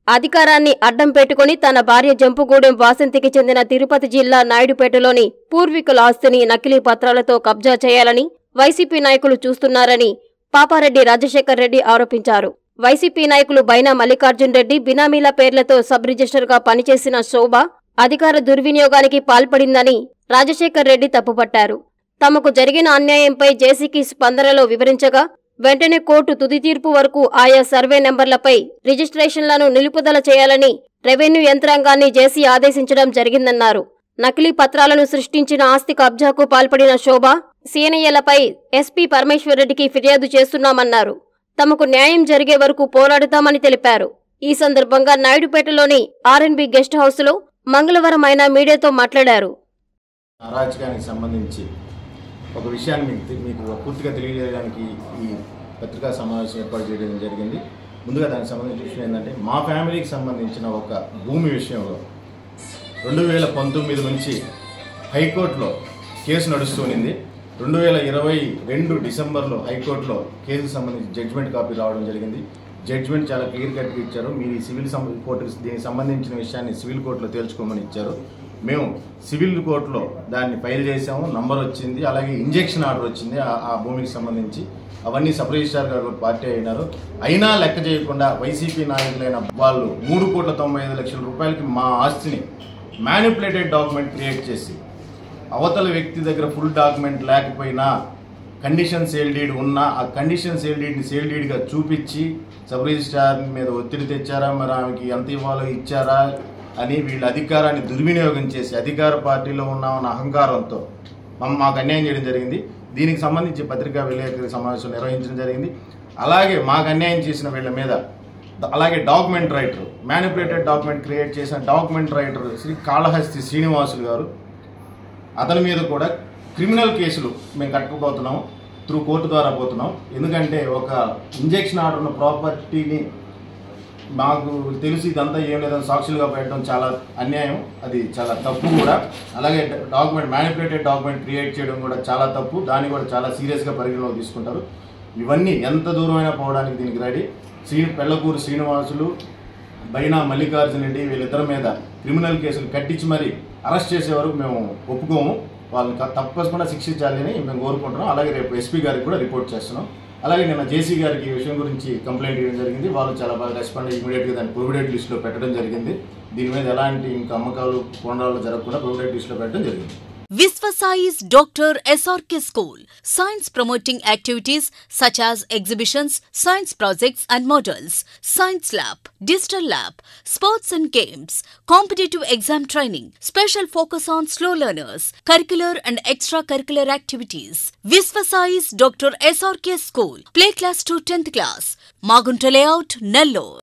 అధికారాన్ని అడ్డం పెట్టుకుని తన భార్య జంపుగూడెం వాసంతికి చెందిన తిరుపతి జిల్లా నాయుడుపేటలోని పూర్వీకుల ఆస్తిని నకిలీ పత్రాలతో కబ్జా చేయాలని వైసీపీ నాయకులు చూస్తున్నారని పాపారెడ్డి రాజశేఖర్ రెడ్డి ఆరోపించారు వైసీపీ నాయకులు బైనా మల్లికార్జున్ రెడ్డి బినామీల పేర్లతో సబ్ రిజిస్టర్గా పనిచేసిన శోభ అధికార దుర్వినియోగానికి పాల్పడిందని రాజశేఖర్ రెడ్డి తప్పుపట్టారు తమకు జరిగిన అన్యాయంపై జేసీకి స్పందనలో వివరించగా వెంటనే కోర్టు తుది తీర్పు వరకు ఆయా సర్వే నెంబర్లపై రిజిస్ట్రేషన్లను నిలుపుదల చేయాలని రెవెన్యూ యంత్రాంగాన్ని జేసీ ఆదేశించడం జరిగిందన్నారు నకిలీ పత్రాలను సృష్టించిన ఆస్తి కబ్జాకు పాల్పడిన శోభ సీఎన్ఐలపై ఎస్పీ పరమేశ్వరరెడ్డికి ఫిర్యాదు చేస్తున్నామన్నారు తమకు న్యాయం జరిగే వరకు పోరాడుతామని తెలిపారు ఈ సందర్భంగా నాయుడుపేటలోని ఆర్ఎన్బి గెస్ట్ హౌస్లో మంగళవారం ఆయన మీడియాతో మాట్లాడారు అరాచకానికి సంబంధించి ఒక విషయాన్ని మీకు తె- మీకు పూర్తిగా తెలియజేయడానికి ఈ పత్రికా సమావేశం ఏర్పాటు చేయడం జరిగింది ముందుగా దానికి సంబంధించిన విషయం ఏంటంటే మా ఫ్యామిలీకి సంబంధించిన ఒక భూమి విషయంలో రెండు వేల పంతొమ్మిది నుంచి హైకోర్టులో కేసు నడుస్తుంది రెండు వేల ఇరవై రెండు డిసెంబర్లో హైకోర్టులో కేసుకు సంబంధించి జడ్జిమెంట్ కాపీ రావడం జరిగింది జడ్జిమెంట్ చాలా క్లియర్ కట్గా ఇచ్చారు మీరు ఈ సివిల్ సం కోర్టు దీనికి సంబంధించిన విషయాన్ని సివిల్ కోర్టులో తేల్చుకోమని ఇచ్చారు మేము సివిల్ కోర్టులో దాన్ని ఫైల్ చేసాము నంబర్ వచ్చింది అలాగే ఇంజెక్షన్ ఆర్డర్ వచ్చింది ఆ- ఆ భూమికి సంబంధించి అవన్నీ సబ్ రిజిస్ట్రార్ గారు కూడా పార్టీ అయినారు అయినా లెక్క చేయకుండా వైసీపీ నాయకులైన వాళ్ళు మూడు కోట్ల తొంభై ఐదు లక్షల రూపాయలకి మా ఆస్తిని మ్యానిపులేటెడ్ డాక్యుమెంట్ క్రియేట్ చేసి అవతల వ్యక్తి దగ్గర ఫుల్ డాక్యుమెంట్ లేకపోయినా కండిషన్ సేల్ డీడ్ ఉన్నా ఆ కండిషన్ సేల్ డీడ్ని సేల్ డీడ్గా చూపించి సబ్ రిజిస్ట్రార్ మీద ఒత్తిడి తెచ్చారా మరి ఆమెకి ఎంత ఇవ్వాలో ఇచ్చారా అని వీళ్ళ అధికారాన్ని దుర్వినియోగం చేసి అధికార పార్టీలో ఉన్నామన్న అహంకారంతో మమ్మ మాకు అన్యాయం చేయడం జరిగింది దీనికి సంబంధించి పత్రికా విలేకరుల సమావేశం నిర్వహించడం జరిగింది అలాగే మాకు అన్యాయం చేసిన వీళ్ళ మీద అలాగే document writer manipulated document create చేసిన డాక్యుమెంట్ రైటర్ శ్రీ కాళహస్తి శ్రీనివాసులు గారు అతని మీద కూడా క్రిమినల్ కేసులు మేము కట్టుకుపోతున్నాం త్రూ కోర్టు ద్వారా పోతున్నాం ఎందుకంటే ఒక ఇంజెక్షన్ ఆర్డర్ ఉన్న ప్రాపర్టీని మాకు తెలిసి ఇదంతా ఏం లేదని సాక్షులుగా పెట్టడం చాలా అన్యాయం అది చాలా తప్పు కూడా అలాగే డాక్యుమెంట్ మ్యానిపులేటెడ్ డాక్యుమెంట్ క్రియేట్ చేయడం కూడా చాలా తప్పు దాన్ని కూడా చాలా సీరియస్గా పరిగణలోకి తీసుకుంటారు ఇవన్నీ ఎంత దూరమైనా పోవడానికి దీనికి రెడీ శ్రీ పెళ్లకూరు శ్రీనివాసులు బైనా మల్లికార్జున రెడ్డి వీళ్ళిద్దరి మీద క్రిమినల్ కేసులు కట్టించి మరి అరెస్ట్ చేసే వరకు మేము ఒప్పుకోము వాళ్ళని క- తప్పకుండా శిక్షించాలని మేము కోరుకుంటున్నాం అలాగే రేపు ఎస్పీ గారికి కూడా రిపోర్ట్ చేస్తున్నాం అలాగే నిన్న జేసీ గారికి ఈ విషయం గురించి కంప్లైంట్ ఇవ్వడం జరిగింది వాళ్ళు చాలా బాగా రెస్పాండ్ అయ్యి ఇమీడియట్గా దాన్ని ప్రొవిడెంట్ లిస్ట్లో పెట్టడం జరిగింది దీని మీద ఎలాంటి ఇంకా అమ్మకాలు కొనడాలు జరగకుండా ప్రొవిడెంట్ లిస్ట్లో పెట్టడం జరిగింది Visvasize Dr. SRK School. Science promoting activities such as exhibitions, science projects and models, science lab, digital lab, sports and games, competitive exam training, special focus on slow learners, curricular and extracurricular activities. Visvasize Dr. SRK School. Play class to 10th class. Magunta layout, Nellore.